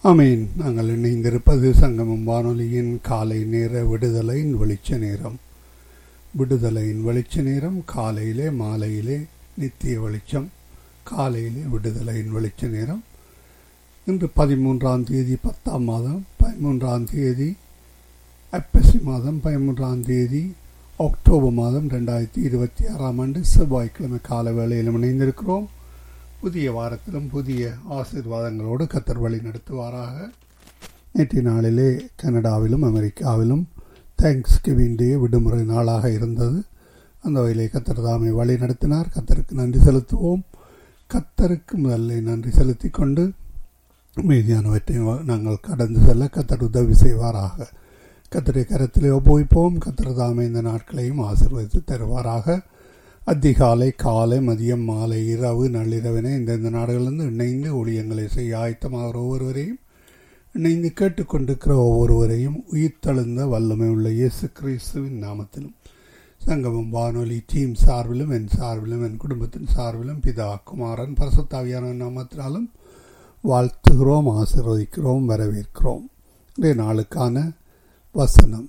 ஆமீன் நாங்கள் இணைந்திருப்பது சங்கமம் வானொலியின் காலை நேர விடுதலையின் வெளிச்ச நேரம் விடுதலையின் வெளிச்ச நேரம் காலையிலே மாலையிலே நித்திய வெளிச்சம் காலையிலே விடுதலையின் வெளிச்ச நேரம் இன்று பதிமூன்றாம் தேதி பத்தாம் மாதம் பதிமூன்றாம் தேதி ஐப்பசி மாதம் பதிமூன்றாம் தேதி அக்டோபர் மாதம் ரெண்டாயிரத்தி இருபத்தி ஆறாம் ஆண்டு செவ்வாய்க்கிழமை கால வேளையிலும் இணைந்திருக்கிறோம் புதிய வாரத்திலும் புதிய ஆசீர்வாதங்களோடு கத்தர் வழி நடத்துவாராக நேற்றைய நாளிலே கனடாவிலும் அமெரிக்காவிலும் தேங்க்ஸ் கிவிங் டே விடுமுறை நாளாக இருந்தது அந்த வகையிலே கத்தர் தாமை வழி நடத்தினார் கத்தருக்கு நன்றி செலுத்துவோம் கத்தருக்கு முதல்ல நன்றி செலுத்தி கொண்டு மீதியானவற்றை நாங்கள் கடந்து செல்ல கத்தர் உதவி செய்வாராக கத்தரை கரத்திலே ஒப்புவிப்போம் கத்தர் தாமே இந்த நாட்களையும் ஆசீர்வதித்து தருவாராக அதிகாலை காலை மதியம் மாலை இரவு நள்ளிரவினை இந்தந்த நாடுகளிலிருந்து இணைந்து ஊழியங்களை செய்ய ஆயத்தமாகிற ஒவ்வொருவரையும் இணைந்து கேட்டுக்கொண்டிருக்கிற ஒவ்வொருவரையும் உயிர்த்தெழுந்த வல்லமை உள்ள இயேசு கிறிஸ்துவின் நாமத்திலும் சங்கமம் வானொலி டீம் சார்பிலும் என் சார்பிலும் என் குடும்பத்தின் சார்பிலும் பிதா குமாரன் பரசுத்தாவியான நாமத்தினாலும் வாழ்த்துகிறோம் ஆசீர்வதிக்கிறோம் வரவேற்கிறோம் இன்றைய நாளுக்கான வசனம்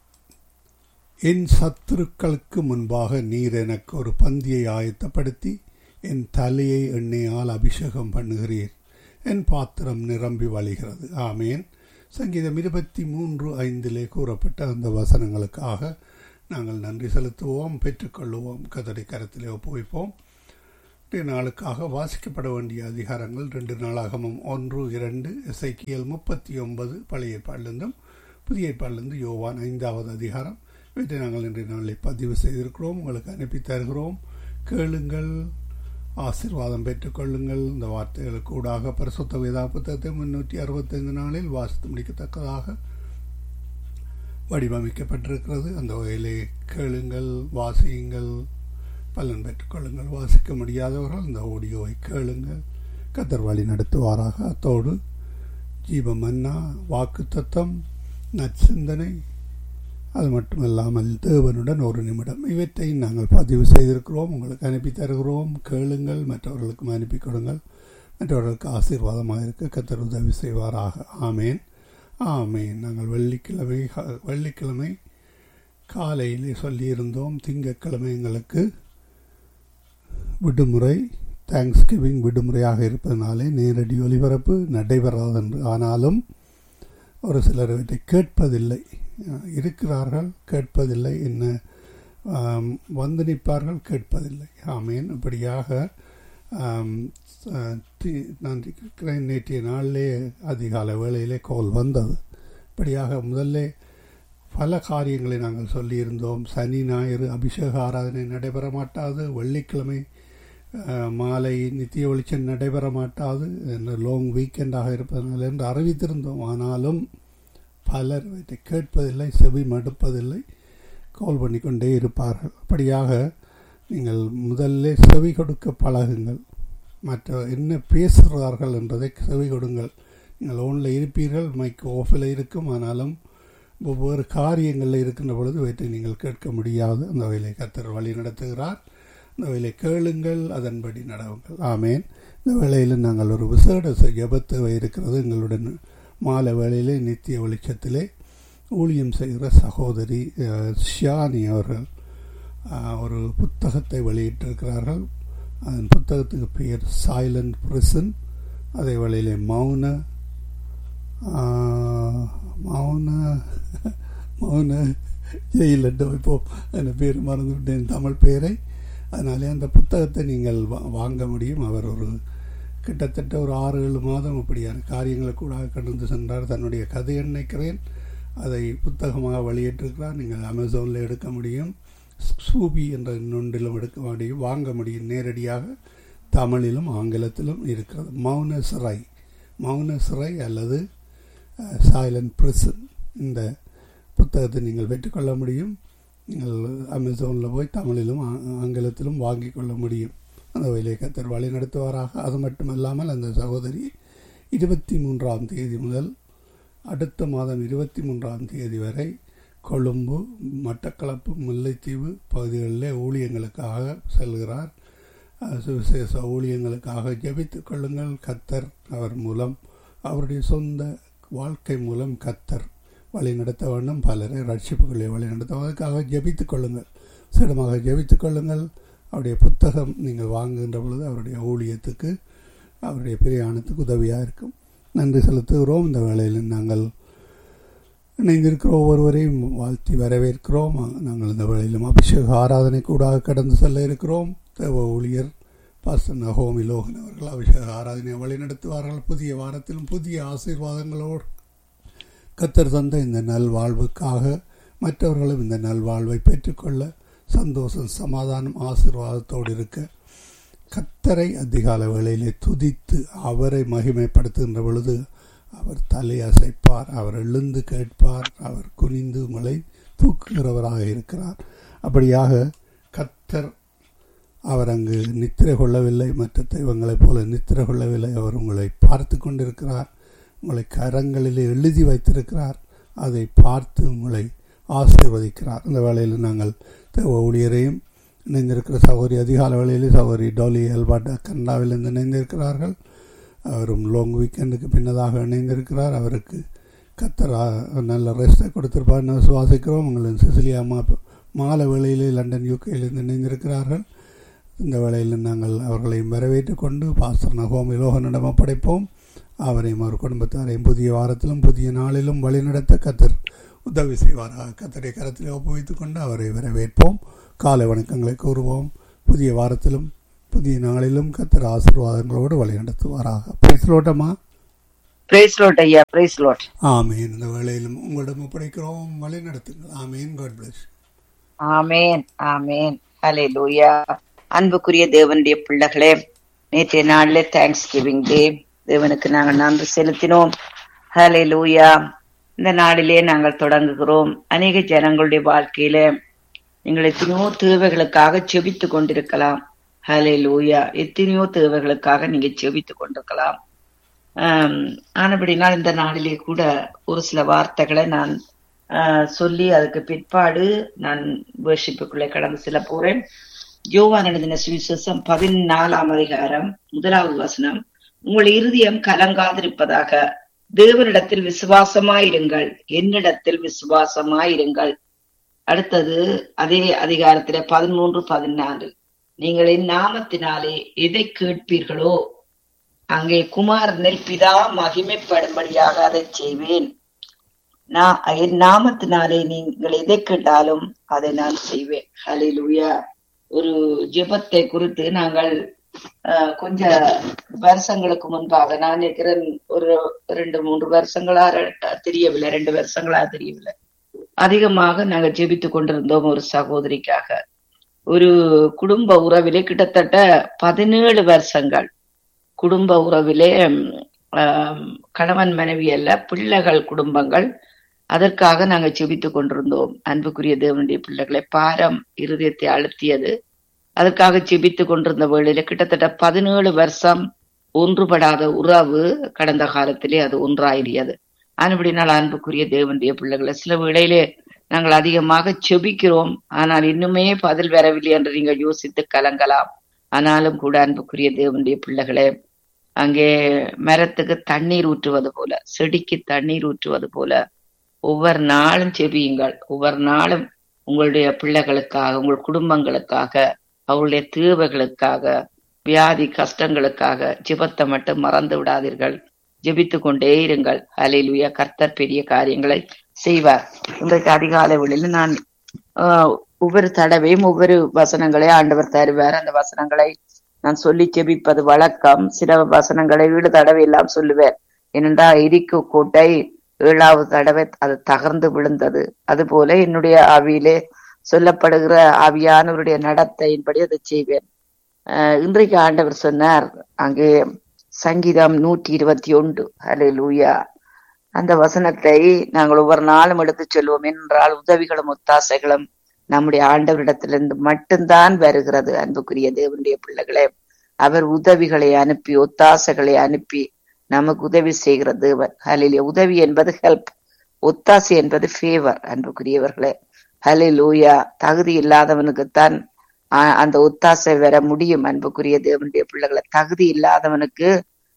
என் சத்துருக்களுக்கு முன்பாக நீர் எனக்கு ஒரு பந்தியை ஆயத்தப்படுத்தி என் தலையை எண்ணெயால் அபிஷேகம் பண்ணுகிறீர் என் பாத்திரம் நிரம்பி வழிகிறது ஆமேன் சங்கீதம் இருபத்தி மூன்று ஐந்திலே கூறப்பட்ட அந்த வசனங்களுக்காக நாங்கள் நன்றி செலுத்துவோம் பெற்றுக்கொள்ளுவோம் கதடி கரத்திலே ஒப்புவிப்போம் இன்றைய நாளுக்காக வாசிக்கப்பட வேண்டிய அதிகாரங்கள் ரெண்டு நாளாகமும் ஒன்று இரண்டு இசைக்கியல் முப்பத்தி ஒன்பது பழைய ஏற்பாடிலிருந்தும் புதிய ஏற்பாடிலிருந்து யோவான் ஐந்தாவது அதிகாரம் இவற்றை நாங்கள் இன்றைய நாளில் பதிவு செய்திருக்கிறோம் உங்களுக்கு அனுப்பி தருகிறோம் கேளுங்கள் ஆசிர்வாதம் பெற்றுக்கொள்ளுங்கள் இந்த வார்த்தைகளுக்கு கூடாக பரிசுத்த வேதா புத்தகத்தை முன்னூற்றி அறுபத்தைந்து நாளில் வாசித்து முடிக்கத்தக்கதாக வடிவமைக்கப்பட்டிருக்கிறது அந்த வகையிலே கேளுங்கள் வாசியுங்கள் பலன் பெற்றுக்கொள்ளுங்கள் வாசிக்க முடியாதவர்கள் இந்த ஆடியோவை கேளுங்கள் கத்தர் வழி நடத்துவாராக அத்தோடு ஜீவ மன்னா வாக்கு தத்தம் நற்சிந்தனை அது மட்டுமல்லாமல் தேவனுடன் ஒரு நிமிடம் இவற்றை நாங்கள் பதிவு செய்திருக்கிறோம் உங்களுக்கு அனுப்பி தருகிறோம் கேளுங்கள் மற்றவர்களுக்கும் அனுப்பி கொடுங்கள் மற்றவர்களுக்கு ஆசீர்வாதமாக இருக்க கத்தர் உதவி செய்வாராக ஆமேன் ஆமேன் நாங்கள் வெள்ளிக்கிழமை வெள்ளிக்கிழமை காலையிலே சொல்லியிருந்தோம் திங்கட்கிழமை எங்களுக்கு விடுமுறை தேங்க்ஸ் கிவிங் விடுமுறையாக இருப்பதனாலே நேரடி ஒலிபரப்பு நடைபெறாதென்று ஆனாலும் ஒரு சிலர் இவற்றை கேட்பதில்லை இருக்கிறார்கள் கேட்பதில்லை என்ன வந்து நிற்பார்கள் கேட்பதில்லை ஆமேன் இப்படியாக நான் இருக்கிறேன் நேற்றைய நாளிலே அதிகால வேளையிலே கோல் வந்தது இப்படியாக முதல்ல பல காரியங்களை நாங்கள் சொல்லியிருந்தோம் சனி ஞாயிறு அபிஷேக ஆராதனை நடைபெற மாட்டாது வெள்ளிக்கிழமை மாலை நித்திய வெளிச்சம் நடைபெற மாட்டாது லாங் வீக்கெண்டாக இருப்பதனால் என்று அறிவித்திருந்தோம் ஆனாலும் பலர் இவற்றை கேட்பதில்லை செவி மடுப்பதில்லை கால் பண்ணிக்கொண்டே இருப்பார்கள் அப்படியாக நீங்கள் முதல்ல செவி கொடுக்க பழகுங்கள் மற்ற என்ன பேசுகிறார்கள் என்பதை செவி கொடுங்கள் நீங்கள் ஓனில் இருப்பீர்கள் மைக் ஆஃபில் இருக்கும் ஆனாலும் ஒவ்வொரு காரியங்களில் இருக்கின்ற பொழுது இவற்றை நீங்கள் கேட்க முடியாது அந்த வகையிலே கத்தர் வழி நடத்துகிறார் இந்த வேலை கேளுங்கள் அதன்படி நடவுங்கள் ஆமேன் இந்த வேளையில் நாங்கள் ஒரு விசேட ஜபத்து இருக்கிறது எங்களுடன் மாலை வேளையிலே நித்திய வெளிச்சத்திலே ஊழியம் செய்கிற சகோதரி ஷியானி அவர்கள் ஒரு புத்தகத்தை வெளியிட்டிருக்கிறார்கள் அதன் புத்தகத்துக்கு பெயர் சைலண்ட் பிரிசன் அதே வேளையிலே மௌன மௌன மௌன ஜெயில் என்று வைப்போம் அந்த பேர் மறந்துவிட்டேன் தமிழ் பெயரை அதனாலே அந்த புத்தகத்தை நீங்கள் வாங்க முடியும் அவர் ஒரு கிட்டத்தட்ட ஒரு ஆறு ஏழு மாதம் அப்படியான காரியங்களை கூட கடந்து சென்றார் தன்னுடைய கதை நினைக்கிறேன் அதை புத்தகமாக வெளியிட்டிருக்கிறார் நீங்கள் அமேசானில் எடுக்க முடியும் சூபி என்ற நொண்டிலும் எடுக்க முடியும் வாங்க முடியும் நேரடியாக தமிழிலும் ஆங்கிலத்திலும் இருக்கிறது மௌன சிறை மௌன சிறை அல்லது சைலண்ட் பிரிசன் இந்த புத்தகத்தை நீங்கள் பெற்றுக்கொள்ள முடியும் நீங்கள் அமேசானில் போய் தமிழிலும் ஆங்கிலத்திலும் வாங்கி கொள்ள முடியும் அந்த வழியை கத்தர் வழி நடத்துவாராக அது மட்டுமல்லாமல் அந்த சகோதரி இருபத்தி மூன்றாம் தேதி முதல் அடுத்த மாதம் இருபத்தி மூன்றாம் தேதி வரை கொழும்பு மட்டக்களப்பு முல்லைத்தீவு பகுதிகளிலே ஊழியங்களுக்காக செல்கிறார் சுவிசேஷ ஊழியங்களுக்காக ஜெபித்துக் கொள்ளுங்கள் கத்தர் அவர் மூலம் அவருடைய சொந்த வாழ்க்கை மூலம் கத்தர் வழி நடத்த வேண்டும் பலரை ரட்சிப்புகளை வழி நடத்த அதற்காக ஜெபித்துக் கொள்ளுங்கள் சிடமாக ஜெபித்துக் கொள்ளுங்கள் அவருடைய புத்தகம் நீங்கள் வாங்குகின்ற பொழுது அவருடைய ஊழியத்துக்கு அவருடைய பிரயாணத்துக்கு உதவியாக இருக்கும் நன்றி செலுத்துகிறோம் இந்த வேளையில் நாங்கள் இணைந்திருக்கிற ஒவ்வொருவரையும் வாழ்த்தி வரவேற்கிறோம் நாங்கள் இந்த வேளையிலும் அபிஷேக ஆராதனை கூடாக கடந்து செல்ல இருக்கிறோம் தேவ ஊழியர் பாஸ்டர் நகோமி லோகன் அவர்கள் அபிஷேக ஆராதனையை வழிநடத்துவார்கள் புதிய வாரத்திலும் புதிய ஆசீர்வாதங்களோடு கத்தர் தந்த இந்த நல்வாழ்வுக்காக மற்றவர்களும் இந்த நல்வாழ்வை பெற்றுக்கொள்ள சந்தோஷம் சமாதானம் ஆசீர்வாதத்தோடு இருக்க கத்தரை அதிகால வேளையிலே துதித்து அவரை மகிமைப்படுத்துகின்ற பொழுது அவர் தலை அசைப்பார் அவர் எழுந்து கேட்பார் அவர் குனிந்து உங்களை தூக்குகிறவராக இருக்கிறார் அப்படியாக கத்தர் அவர் அங்கு நித்திரை கொள்ளவில்லை மற்ற தெய்வங்களைப் போல நித்திரை கொள்ளவில்லை அவர் உங்களை பார்த்து கொண்டிருக்கிறார் உங்களை கரங்களிலே எழுதி வைத்திருக்கிறார் அதை பார்த்து உங்களை ஆசீர்வதிக்கிறார் இந்த வேளையில் நாங்கள் தேவ ஊழியரையும் இணைந்திருக்கிற சகோதரி அதிகால வேளையிலே சகோதரி டோலி எல்பாட்டா கனடாவிலிருந்து இணைந்திருக்கிறார்கள் அவரும் லாங் வீக்கெண்டுக்கு பின்னதாக இணைந்திருக்கிறார் அவருக்கு கத்தரா நல்ல ரெஸ்ட்டை கொடுத்திருப்பார்னு சுவாசிக்கிறோம் உங்களின் சிசிலியா அம்மா மாலை வேளையிலே லண்டன் யூகேயிலிருந்து இணைந்திருக்கிறார்கள் இந்த வேளையில் நாங்கள் அவர்களையும் வரவேற்று கொண்டு பாஸ்டர் நகோமி லோகனிடம் ஒப்படைப்போம் அவரையும் அவர் குடும்பத்தாரையும் புதிய வாரத்திலும் புதிய நாளிலும் வழிநடத்த கத்தர் உதவி செய்வாராக கத்தரை கரத்தில் ஒப்புவித்துக் கொண்டு அவரை வரவேற்போம் காலை வணக்கங்களை கூறுவோம் புதிய வாரத்திலும் புதிய நாளிலும் கத்தர் ஆசீர்வாதங்களோடு வழிநடத்துவாராக பேசலோட்டமா பிரைஸ் லோட் ஐயா பிரைஸ் லோட் ஆமேன் இந்த வேளையிலும் உங்களிடம் ஒப்படைக்கிறோம் வழி நடத்துங்கள் ஆமேன் காட் பிளஸ் ஆமேன் ஆமேன் ஹலே லூயா அன்புக்குரிய தேவனுடைய பிள்ளைகளே நேற்றைய நாள்ல தேங்க்ஸ் கிவிங் டே தேவனுக்கு நாங்கள் நன்றி செலுத்தினோம் ஹலே லூயா இந்த நாளிலே நாங்கள் தொடங்குகிறோம் அநேக ஜனங்களுடைய வாழ்க்கையில நீங்கள் எத்தனையோ தேவைகளுக்காக செபித்து கொண்டிருக்கலாம் ஹலே லூயா எத்தனையோ தேவைகளுக்காக நீங்க செபித்து கொண்டிருக்கலாம் ஆஹ் ஆனபடினால் இந்த நாளிலே கூட ஒரு சில வார்த்தைகளை நான் ஆஹ் சொல்லி அதுக்கு பிற்பாடு நான் வேர்ஷிப்புக்குள்ளே கடந்து செல்ல போறேன் யோவான் எழுதின சுவிசேஷம் பதினாலாம் அதிகாரம் முதலாவது வசனம் உங்கள் இருதயம் கலங்காதிருப்பதாக தேவனிடத்தில் விசுவாசமாயிருங்கள் என்னிடத்தில் விசுவாசமாயிருங்கள் அடுத்தது அதே அதிகாரத்தில பதிமூன்று பதினாறு நீங்கள் என் நாமத்தினாலே எதை கேட்பீர்களோ அங்கே குமாரனில் பிதா மகிமைப்படும்படியாக அதை செய்வேன் நான் என் நாமத்தினாலே நீங்கள் எதை கேட்டாலும் அதை நான் செய்வேன் ஹலிலுயா ஒரு ஜெபத்தை குறித்து நாங்கள் கொஞ்ச வருஷங்களுக்கு முன்பாக நான் நினைக்கிறேன் ஒரு ரெண்டு மூன்று வருஷங்களா தெரியவில்லை ரெண்டு வருஷங்களா தெரியவில்லை அதிகமாக நாங்கள் ஜெபித்து கொண்டிருந்தோம் ஒரு சகோதரிக்காக ஒரு குடும்ப உறவிலே கிட்டத்தட்ட பதினேழு வருஷங்கள் குடும்ப உறவிலே கணவன் மனைவி அல்ல பிள்ளைகள் குடும்பங்கள் அதற்காக நாங்கள் செபித்து கொண்டிருந்தோம் அன்புக்குரிய தேவனுடைய பிள்ளைகளை பாரம் இருதயத்தை அழுத்தியது அதற்காக செபித்து கொண்டிருந்த வேளையில கிட்டத்தட்ட பதினேழு வருஷம் ஒன்றுபடாத உறவு கடந்த காலத்திலே அது ஒன்றாயிரியது ஆனபடினால் அன்புக்குரிய தேவனுடைய பிள்ளைகளை சில வேளையிலே நாங்கள் அதிகமாக செபிக்கிறோம் ஆனால் இன்னுமே பதில் வரவில்லை என்று நீங்கள் யோசித்து கலங்கலாம் ஆனாலும் கூட அன்புக்குரிய தேவனுடைய பிள்ளைகளே அங்கே மரத்துக்கு தண்ணீர் ஊற்றுவது போல செடிக்கு தண்ணீர் ஊற்றுவது போல ஒவ்வொரு நாளும் செபியுங்கள் ஒவ்வொரு நாளும் உங்களுடைய பிள்ளைகளுக்காக உங்கள் குடும்பங்களுக்காக அவருடைய தேவைகளுக்காக வியாதி கஷ்டங்களுக்காக ஜெபத்தை மட்டும் மறந்து விடாதீர்கள் ஜெபித்து கொண்டே இருங்கள் அலையிலுயா கர்த்தர் பெரிய காரியங்களை செய்வார் இன்றைக்கு அதிகாலை வேளையில் நான் ஒவ்வொரு தடவையும் ஒவ்வொரு வசனங்களை ஆண்டவர் தருவார் அந்த வசனங்களை நான் சொல்லி ஜெபிப்பது வழக்கம் சில வசனங்களை வீடு தடவை எல்லாம் சொல்லுவேன் ஏனென்றால் எரிக்கு கோட்டை ஏழாவது தடவை அது தகர்ந்து விழுந்தது அதுபோல என்னுடைய ஆவியிலே சொல்லப்படுகிற ஆவியானவருடைய நடத்தையின்படி அதை செய்வேன் இன்றைக்கு ஆண்டவர் சொன்னார் அங்கே சங்கீதம் நூற்றி இருபத்தி ஒன்று அலே லூயா அந்த வசனத்தை நாங்கள் ஒவ்வொரு நாளும் எடுத்து சொல்வோம் என்றால் உதவிகளும் ஒத்தாசைகளும் நம்முடைய ஆண்டவரிடத்திலிருந்து மட்டும்தான் வருகிறது அன்புக்குரிய தேவனுடைய பிள்ளைகளே அவர் உதவிகளை அனுப்பி ஒத்தாசைகளை அனுப்பி நமக்கு உதவி செய்கிற தேவன் ஹலிலே உதவி என்பது ஹெல்ப் ஒத்தாசை என்பது ஃபேவர் அன்புக்குரியவர்களே ஹலே லூயா தகுதி இல்லாதவனுக்குத்தான் அந்த ஒத்தாசை வர முடியும் அன்புக்குரிய தேவனுடைய பிள்ளைகளை தகுதி இல்லாதவனுக்கு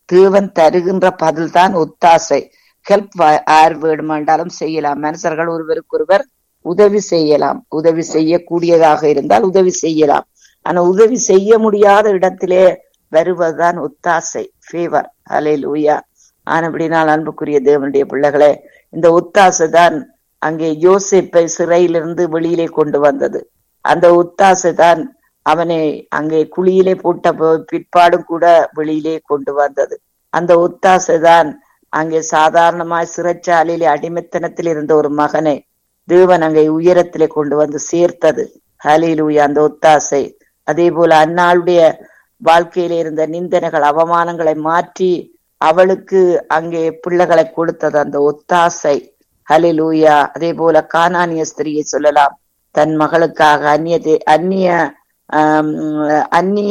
தேவன் தருகின்ற பதில் தான் ஒத்தாசை ஹெல்ப் யார் வேண்டுமென்றாலும் செய்யலாம் மனுஷர்கள் ஒருவருக்கொருவர் உதவி செய்யலாம் உதவி செய்யக்கூடியதாக இருந்தால் உதவி செய்யலாம் ஆனா உதவி செய்ய முடியாத இடத்திலே வருவதுதான் ஒத்தாசை ஃபேவர் அலை லூயா ஆனபடினால் அன்புக்குரிய தேவனுடைய பிள்ளைகளே இந்த ஒத்தாசை தான் அங்கே யோசிப்பை சிறையிலிருந்து வெளியிலே கொண்டு வந்தது அந்த ஒத்தாசை தான் அவனை அங்கே குழியிலே போட்ட பிற்பாடும் கூட வெளியிலே கொண்டு வந்தது அந்த ஒத்தாசை தான் அங்கே சாதாரணமாய் சிறைச்சாலையிலே அடிமைத்தனத்தில் இருந்த ஒரு மகனை தேவன் அங்கே உயரத்திலே கொண்டு வந்து சேர்த்தது ஹலிலூயா அந்த ஒத்தாசை அதே போல அன்னாளுடைய வாழ்க்கையில இருந்த நிந்தனைகள் அவமானங்களை மாற்றி அவளுக்கு அங்கே பிள்ளைகளை கொடுத்தது அந்த ஒத்தாசை ஹலிலூயா அதே போல கானானிய ஸ்திரியை சொல்லலாம் தன் மகளுக்காக அந்நிய அந்நிய அந்நிய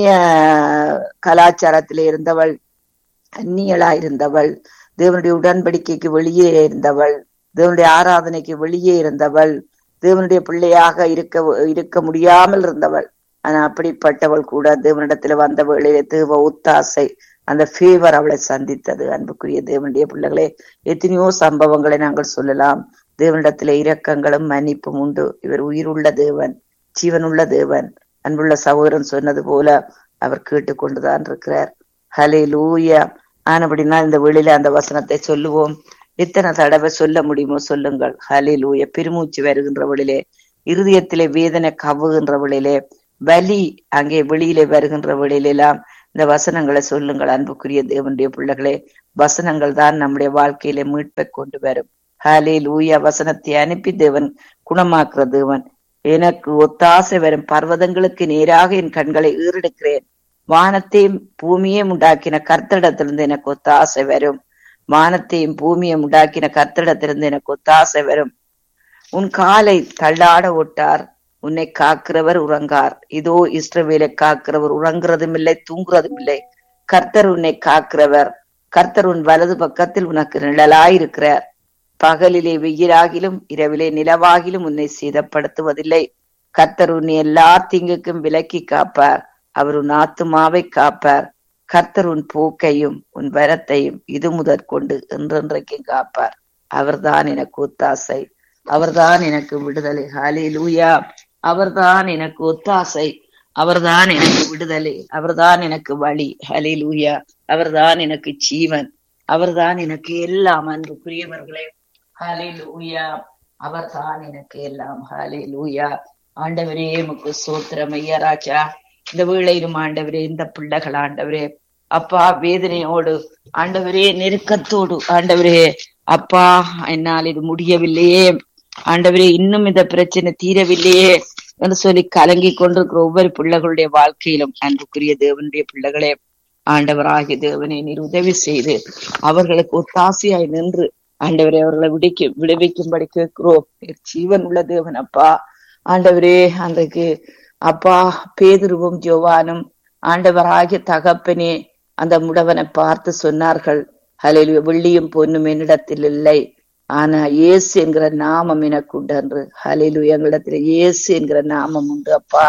கலாச்சாரத்திலே இருந்தவள் அந்நியலா இருந்தவள் தேவனுடைய உடன்படிக்கைக்கு வெளியே இருந்தவள் தேவனுடைய ஆராதனைக்கு வெளியே இருந்தவள் தேவனுடைய பிள்ளையாக இருக்க இருக்க முடியாமல் இருந்தவள் ஆனா அப்படிப்பட்டவள் கூட தேவனிடத்துல வந்த வேளையிலே தேவ உத்தாசை அந்த ஃபேவர் அவளை சந்தித்தது அன்புக்குரிய தேவனுடைய பிள்ளைகளே எத்தனையோ சம்பவங்களை நாங்கள் சொல்லலாம் தேவனிடத்துல இரக்கங்களும் மன்னிப்பும் உண்டு இவர் உயிருள்ள தேவன் ஜீவனுள்ள தேவன் அன்புள்ள சகோதரன் சொன்னது போல அவர் கேட்டுக்கொண்டுதான் இருக்கிறார் ஹலே லூயா ஆனபடினா இந்த வெளியில அந்த வசனத்தை சொல்லுவோம் எத்தனை தடவை சொல்ல முடியுமோ சொல்லுங்கள் ஹலே லூய பெருமூச்சு வருகின்றவளிலே இருதயத்திலே வேதனை கவுகின்றவளிலே வலி அங்கே வெளியிலே வருகின்றவளிலெல்லாம் இந்த வசனங்களை சொல்லுங்கள் அன்புக்குரிய தேவனுடைய பிள்ளைகளே வசனங்கள் தான் நம்முடைய வாழ்க்கையில மீட்பை கொண்டு வரும் ஹாலே லூயா வசனத்தை அனுப்பி தேவன் குணமாக்குற தேவன் எனக்கு ஒத்தாசை வரும் பர்வதங்களுக்கு நேராக என் கண்களை ஈரெடுக்கிறேன் வானத்தையும் பூமியையும் உண்டாக்கின கர்த்தரிடத்திலிருந்து எனக்கு ஒத்தாசை வரும் வானத்தையும் பூமியையும் உண்டாக்கின கர்த்தரிடத்திலிருந்து எனக்கு ஒத்தாசை வரும் உன் காலை தள்ளாட ஒட்டார் உன்னை காக்கிறவர் உறங்கார் இதோ இஸ்ரவேலை காக்கிறவர் உறங்குறதும் இல்லை தூங்குறதும் இல்லை கர்த்தர் உன்னை காக்கிறவர் கர்த்தர் உன் வலது பக்கத்தில் உனக்கு நிழலாயிருக்கிறார் பகலிலே வெயிலாகிலும் இரவிலே நிலவாகிலும் உன்னை சீதப்படுத்துவதில்லை கர்த்தர் உன்னை எல்லா தீங்குக்கும் விலக்கி காப்பார் அவர் உன் ஆத்துமாவை காப்பார் கர்த்தர் உன் போக்கையும் உன் வரத்தையும் இது முதற்கொண்டு என்றென்றைக்கும் காப்பார் அவர்தான் எனக்கு ஒத்தாசை அவர்தான் எனக்கு விடுதலை ஹாலே லூயா அவர்தான் எனக்கு ஒத்தாசை அவர்தான் எனக்கு விடுதலை அவர்தான் எனக்கு வழி ஹலே லூயா அவர்தான் எனக்கு ஜீவன் அவர்தான் எனக்கு எல்லாம் அன்புக்குரியவர்களே ஹலே லூயா அவர்தான் எனக்கு எல்லாம் ஹலே லூயா ஆண்டவரே முக்கு சோத்திரம் ஐயா ராஜா இந்த வேளையிலும் ஆண்டவரே இந்த பிள்ளைகள் ஆண்டவரே அப்பா வேதனையோடு ஆண்டவரே நெருக்கத்தோடு ஆண்டவரே அப்பா என்னால் இது முடியவில்லையே ஆண்டவரே இன்னும் இந்த பிரச்சனை தீரவில்லையே என்று சொல்லி கலங்கி கொண்டிருக்கிற ஒவ்வொரு பிள்ளைகளுடைய வாழ்க்கையிலும் அன்புக்குரிய தேவனுடைய பிள்ளைகளே ஆண்டவராகிய தேவனை நீர் உதவி செய்து அவர்களுக்கு ஒத்தாசையாய் நின்று ஆண்டவரை அவர்களை விடிக்க விடுவிக்கும்படி கேட்கிறோம் ஜீவன் உள்ள தேவன் அப்பா ஆண்டவரே அன்றைக்கு அப்பா பேதுருவும் ஜோவானும் ஆண்டவராகிய தகப்பனே அந்த முடவனை பார்த்து சொன்னார்கள் ஹலில் வெள்ளியும் பொண்ணும் என்னிடத்தில் இல்லை ஆனா இயேசு என்கிற நாமம் எனக்கு உண்டு என்று ஹலிலு எங்களிடத்துல இயேசு என்கிற நாமம் உண்டு அப்பா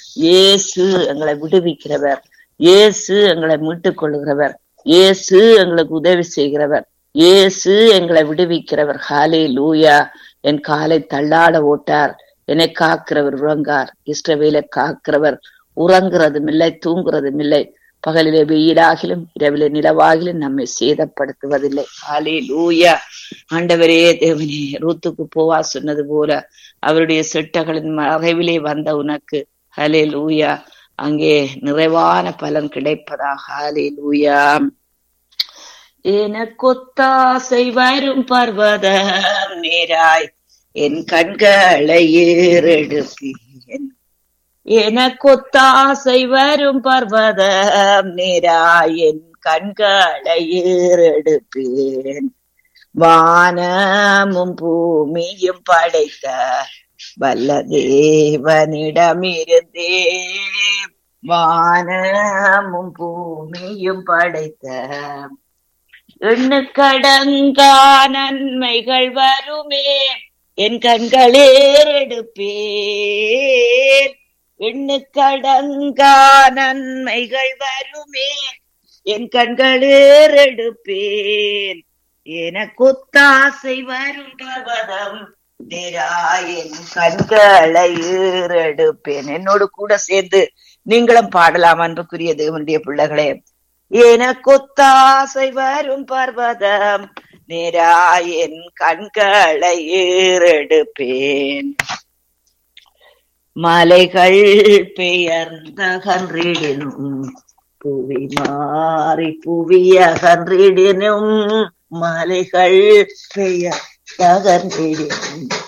இயேசு எங்களை விடுவிக்கிறவர் இயேசு எங்களை மீட்டுக் கொள்கிறவர் இயேசு எங்களுக்கு உதவி செய்கிறவர் இயேசு எங்களை விடுவிக்கிறவர் ஹாலே லூயா என் காலை தள்ளாட ஓட்டார் என்னை காக்கிறவர் உறங்கார் இஷ்டவேலை காக்கிறவர் உறங்குறதும் இல்லை தூங்குறதும் இல்லை பகலிலே வெயிலாகிலும் இரவிலே நிலவாகிலும் நம்மை சேதப்படுத்துவதில்லை ஹாலே லூயா ஆண்டவரே தேவனே ரூத்துக்கு போவா சொன்னது போல அவருடைய செட்டகளின் மறைவிலே வந்த உனக்கு ஹலே லூயா அங்கே நிறைவான பலன் கிடைப்பதாக ஹாலே லூயா எனக்கொத்தாசை வரும் பர்வதம் நேராய் என் கண்களை ஏறெடுப்பேன் எனக்கொத்தாசை வரும் பர்வதம் நேராய் என் கண்களை ஏறெடுப்பேன் வானமும் பூமியும் படைத்த வல்ல தேவனிடமிருந்தே வானமும் பூமியும் படைத்த எண்ணுக்கடங்கா நன்மைகள் வருமே என் கண்களே எடுப்பேன் எண்ணுக்கடங்கா நன்மைகள் வருமே என் கண்களேர் எடுப்பேன் எனக்குத்தாசை வரும் பர்வதம் நேராயின் கண்களை ஏறெடுப்பேன் என்னோடு கூட சேர்ந்து நீங்களும் பாடலாம் அன்புக்குரிய தேவனுடைய பிள்ளைகளே எனக்குத்தாசை வரும் பர்வதம் நேராயின் கண்களை ஏறெடுப்பேன் மலைகள் பெயர்ந்தகன்றிடினும் புவி மாறி புவியகன்றிடினும் மலைகள் பெயர்ந்தகன்றிடினும்